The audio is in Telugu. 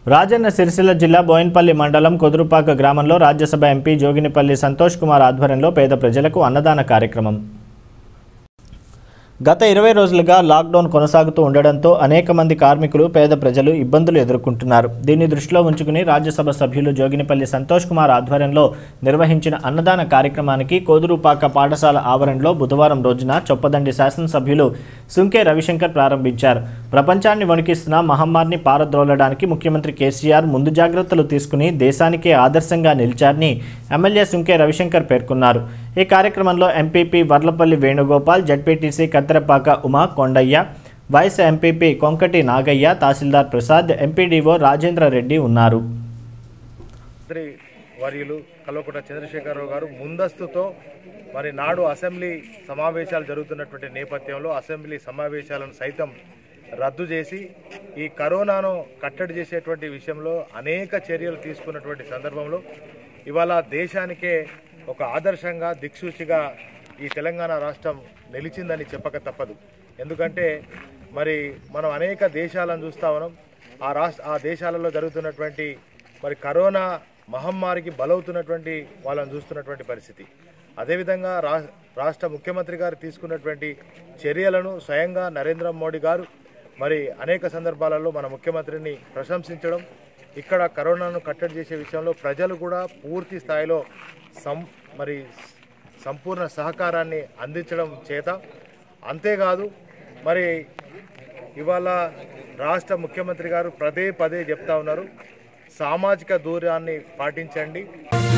రాజన్న సిరిసిల్ల జిల్లా బోయిన్పల్లి మండలం కొదురుపాక గ్రామంలో రాజ్యసభ ఎంపీ జోగినిపల్లి సంతోష్ కుమార్ ఆధ్వర్యంలో పేద ప్రజలకు అన్నదాన కార్యక్రమం గత ఇరవై రోజులుగా లాక్డౌన్ కొనసాగుతూ ఉండడంతో అనేక మంది కార్మికులు పేద ప్రజలు ఇబ్బందులు ఎదుర్కొంటున్నారు దీన్ని దృష్టిలో ఉంచుకుని రాజ్యసభ సభ్యులు జోగినిపల్లి సంతోష్ కుమార్ ఆధ్వర్యంలో నిర్వహించిన అన్నదాన కార్యక్రమానికి కోదురుపాక పాఠశాల ఆవరణలో బుధవారం రోజున చొప్పదండి శాసనసభ్యులు సుంకే రవిశంకర్ ప్రారంభించారు ప్రపంచాన్ని వణికిస్తున్న మహమ్మారిని పారద్రోలడానికి ముఖ్యమంత్రి కేసీఆర్ ముందు జాగ్రత్తలు తీసుకుని దేశానికే ఆదర్శంగా నిలిచారని ఎమ్మెల్యే సుంకే రవిశంకర్ పేర్కొన్నారు ఈ కార్యక్రమంలో MPP Varlapalli Venugopal ZPTC Katterapaka Uma Kondaiah vice MPP Konkati Nagaiah తహసీల్దార్ ప్రసాద్ ఎంపీడీఓ రాజేంద్ర రెడ్డి ఉన్నారు మంత్రి వర్యులు కల్వకుంట్ల చంద్రశేఖరరావు గారు ముందస్తుతో మరి నాడు అసెంబ్లీ సమావేశాలు జరుగుతున్నటువంటి నేపథ్యంలో అసెంబ్లీ సమావేశాలను సైతం రద్దు చేసి ఈ కరోనాను కట్టడి చేసేటువంటి విషయంలో అనేక చర్యలు తీసుకున్నటువంటి సందర్భంలో ఇవాళ దేశానికే ఒక ఆదర్శంగా దిక్సూచిగా ఈ తెలంగాణ రాష్ట్రం నిలిచిందని చెప్పక తప్పదు ఎందుకంటే మరి మనం అనేక దేశాలను చూస్తా ఉన్నాం ఆ రాష్ట్ర ఆ దేశాలలో జరుగుతున్నటువంటి మరి కరోనా మహమ్మారికి బలవుతున్నటువంటి వాళ్ళని చూస్తున్నటువంటి పరిస్థితి అదేవిధంగా రా రాష్ట్ర ముఖ్యమంత్రి గారు తీసుకున్నటువంటి చర్యలను స్వయంగా నరేంద్ర మోడీ గారు మరి అనేక సందర్భాలలో మన ముఖ్యమంత్రిని ప్రశంసించడం ఇక్కడ కరోనాను కట్టడి చేసే విషయంలో ప్రజలు కూడా పూర్తి స్థాయిలో సం మరి సంపూర్ణ సహకారాన్ని అందించడం చేత అంతేకాదు మరి ఇవాళ రాష్ట్ర ముఖ్యమంత్రి గారు పదే పదే చెప్తా ఉన్నారు సామాజిక దూరాన్ని పాటించండి